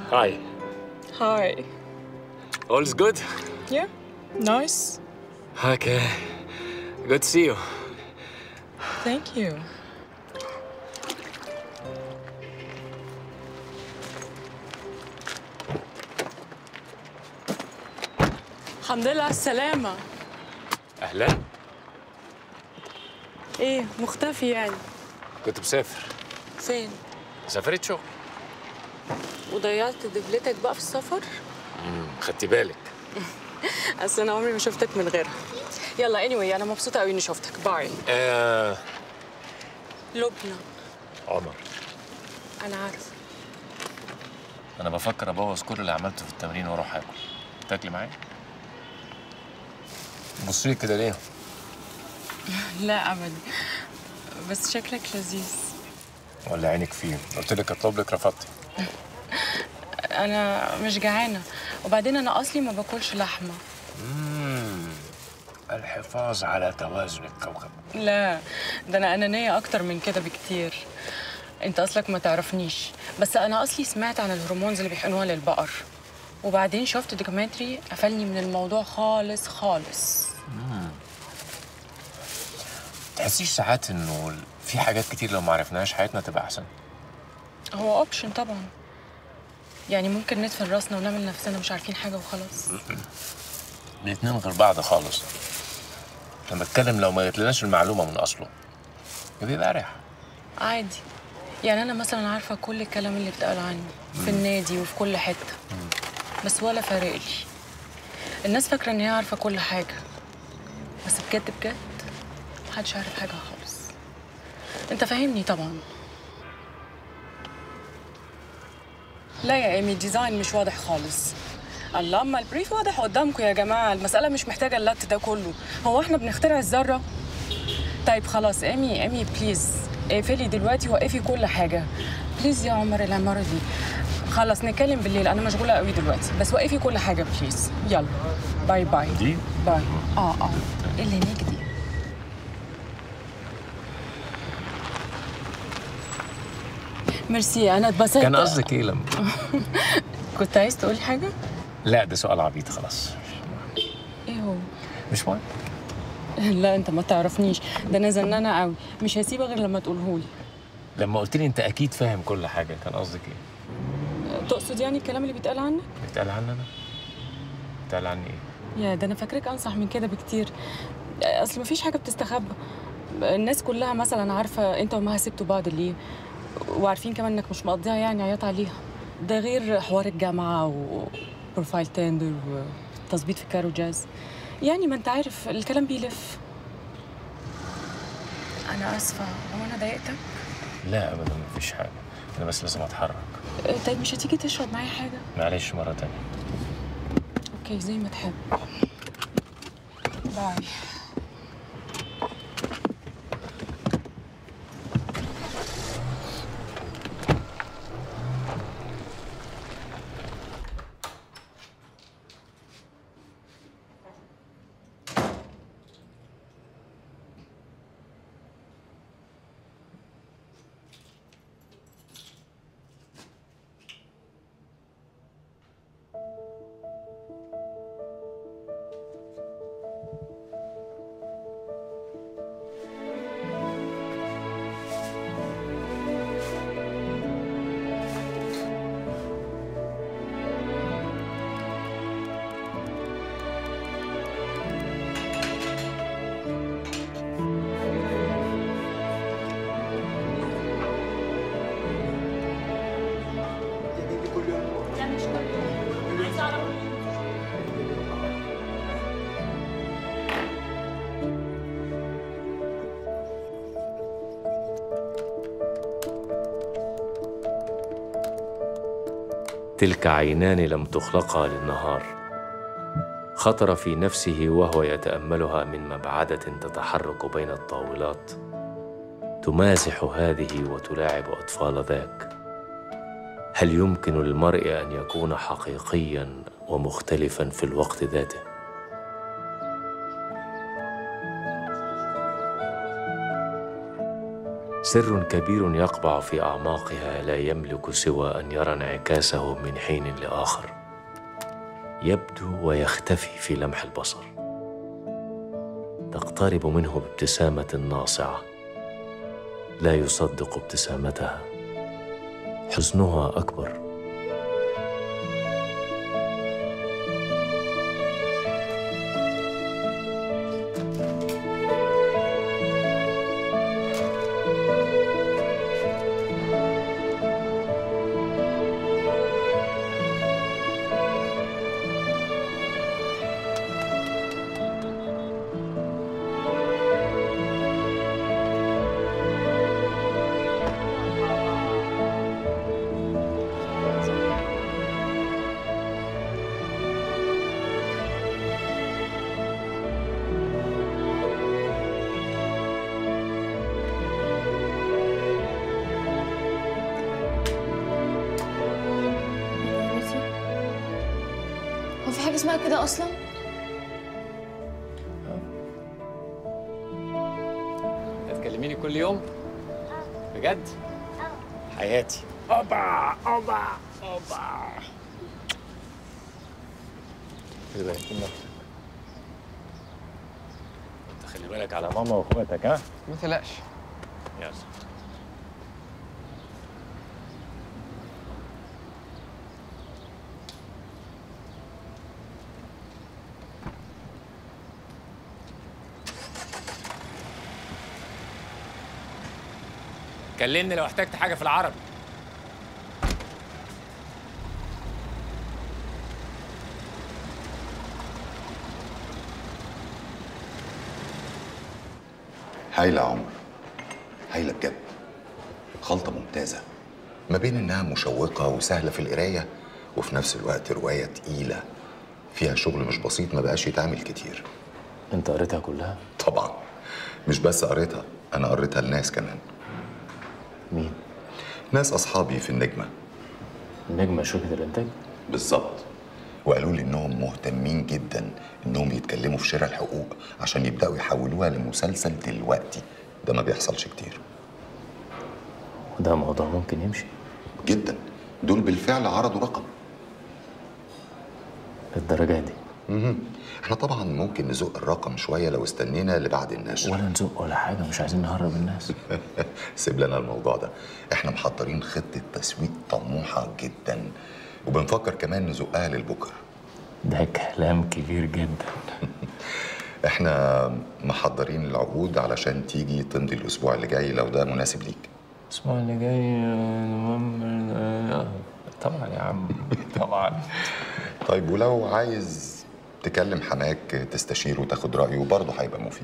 Hi. Hi. All's good? Yeah, nice. Okay. Good to see you. Thank you. الحمد لله على السلامة أهلا. ايه مختفي يعني كنت مسافر. فين سافرت شغل. وضيعت دبلتك بقى في السفر خدتي بالك. اصل انا عمري ما شفتك من غيرها يلا anyway انا مبسوطة قوي اني شفتك باي آه لبنى عمر انا عارفة أنا بفكر أبوظ كل اللي عملته في التمرين وأروح آكل. تاكلي معايا؟ بصي كده ليه؟ لا ابدا بس شكلك لذيذ ولا عينك فيه؟ قلت لك اطلب لك رفضتي. انا مش جعانة وبعدين انا اصلي ما باكلش لحمة مم. الحفاظ على توازن الكوكب. لا ده انا انانيه اكتر من كده بكتير انت اصلك ما تعرفنيش بس انا اصلي سمعت عن الهرمونز اللي بيحقنوها للبقر وبعدين شفت دوكيومنتري قفلني من الموضوع خالص خالص تحسيش ساعات إنه في حاجات كتير لو ما عرفناهاش حياتنا تبقى أحسن؟ هو اوبشن طبعا يعني ممكن ندفن راسنا ونعمل نفسنا مش عارفين حاجه وخلاص الاتنين غير بعض خالص انا بتكلم لو ما جاتلناش المعلومه من اصله بيبقى اريح عادي يعني انا مثلا عارفه كل الكلام اللي بيتقال عني في النادي وفي كل حته بس ولا فارق لي الناس فاكره ان هي عارفه كل حاجه بس بجد بجد محدش عارف حاجه خالص انت فاهمني طبعا لا يا ايمي الديزاين مش واضح خالص الله اما البريف واضح قدامكم يا جماعه المساله مش محتاجه اللت ده كله هو احنا بنخترع الذره طيب خلاص ايمي ايمي بليز اقفلي دلوقتي وقفي كل حاجه بليز يا عمر العماره دي خلاص نتكلم بالليل انا مشغوله قوي دلوقتي بس وقفي كل حاجه بليز يلا باي باي دي باي اه اه إيه اللي هناك دي ميرسي انا اتبسطت كان قصدك ايه لما كنت عايز تقولي حاجه لا ده سؤال عبيط خلاص ايه هو مش مهم لا انت ما تعرفنيش ده انا زنانه قوي مش هسيبك غير لما تقولهولي لما قلت لي انت اكيد فاهم كل حاجه كان قصدك ايه تقصد يعني الكلام اللي بيتقال عنك بيتقال عني انا بيتقال عني ايه يا ده انا فاكرك انصح من كده بكتير اصل مفيش حاجه بتستخبى الناس كلها مثلا عارفه انت ومها سبتوا بعض ليه وعارفين كمان انك مش مقضيها يعني عياط عليها ده غير حوار الجامعه وبروفايل تندر وتظبيط في كارو جاز يعني ما انت عارف الكلام بيلف انا اسفه هو انا ضايقتك لا ابدا مفيش حاجه انا بس لازم اتحرك أه، طيب مش هتيجي تشرب معايا حاجه معلش مره تانية اوكي زي ما تحب باي تلك عينان لم تخلقا للنهار خطر في نفسه وهو يتاملها من مبعده تتحرك بين الطاولات تمازح هذه وتلاعب اطفال ذاك هل يمكن للمرء ان يكون حقيقيا ومختلفا في الوقت ذاته سر كبير يقبع في اعماقها لا يملك سوى ان يرى انعكاسه من حين لاخر يبدو ويختفي في لمح البصر تقترب منه بابتسامه ناصعه لا يصدق ابتسامتها حزنها اكبر هو في حاجة اسمها كده أصلا؟ هتكلميني كل يوم بجد حياتي اوبا اوبا اوبا خلي بالك من نفسك. انت خلي بالك على ماما واخواتك ها ما تقلقش يلا كلمني لو احتجت حاجه في العربي هايلة يا عمر هايلة بجد خلطة ممتازة ما بين إنها مشوقة وسهلة في القراية وفي نفس الوقت رواية تقيلة فيها شغل مش بسيط ما بقاش يتعمل كتير انت قريتها كلها طبعا مش بس قريتها أنا قريتها لناس كمان مين ناس أصحابي في النجمة نجمه شركه الانتاج بالظبط وقالوا لي إنهم مهتمين جدا إنهم يتكلموا في شراء الحقوق عشان يبدأوا يحولوها لمسلسل دلوقتي ده ما بيحصلش كتير وده موضوع ممكن يمشي جدا دول بالفعل عرضوا رقم للدرجه دي مهم. احنا طبعا ممكن نزق الرقم شويه لو استنينا لبعد النشر ولا نزق ولا حاجه مش عايزين نهرب الناس سيب لنا الموضوع ده احنا محضرين خطه تسويق طموحه جدا وبنفكر كمان نزقها للبكر ده كلام كبير جدا احنا محضرين العقود علشان تيجي تمضي الاسبوع اللي جاي لو ده مناسب ليك الاسبوع اللي جاي المهم آه، طبعا يا عم طبعا طيب ولو عايز تكلم حماك تستشيره وتاخد رايه برضه هيبقى مفيد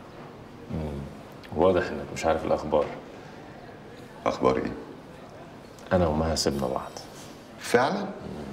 واضح انك مش عارف الاخبار اخبار ايه انا ومها سيبنا بعض فعلا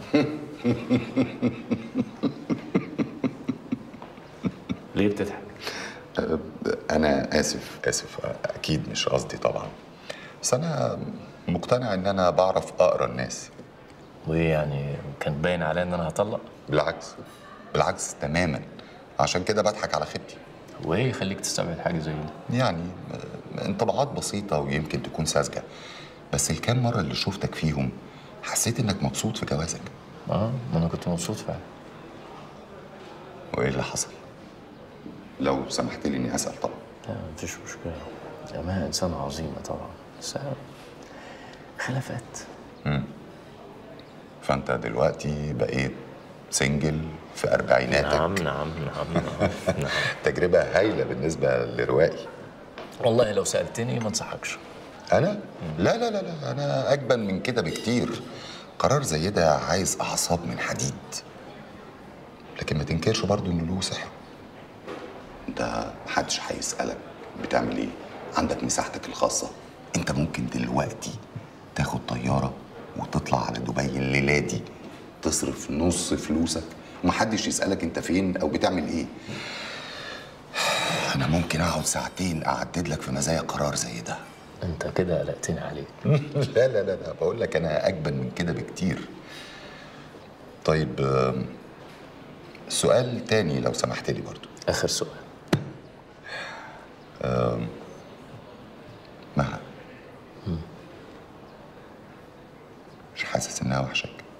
ليه بتضحك انا اسف اسف اكيد مش قصدي طبعا بس انا مقتنع ان انا بعرف اقرا الناس وايه يعني كان باين عليا ان انا هطلق بالعكس بالعكس تماما عشان كده بضحك على خيبتي وايه يخليك تستبعد حاجه زي دي يعني آه، انطباعات بسيطة ويمكن تكون ساذجة بس الكام مرة اللي شفتك فيهم حسيت انك مبسوط في جوازك اه ما انا كنت مبسوط فعلا وايه اللي حصل؟ لو سمحت لي اني اسال طبعا لا مفيش مشكله يا مها انسانه عظيمه طبعا بس خلافات فانت دلوقتي بقيت سنجل في اربعيناتك نعم نعم نعم نعم, نعم. تجربة هايلة بالنسبة لروائي والله لو سالتني ما انصحكش انا؟ لا لا لا لا انا اجبن من كده بكتير قرار زي ده عايز اعصاب من حديد لكن ما تنكرش برضو انه له سحر انت محدش هيسالك بتعمل ايه عندك مساحتك الخاصه انت ممكن دلوقتي تاخد طياره وتطلع على دبي الليله دي تصرف نص فلوسك ومحدش يسالك انت فين او بتعمل ايه انا ممكن اقعد ساعتين اعدد لك في مزايا قرار زي ده انت كده قلقتني عليك لا لا لا لا بقول لك انا اجبن من كده بكتير طيب آم، سؤال تاني لو سمحت لي برضو اخر سؤال مها مش حاسس انها وحشك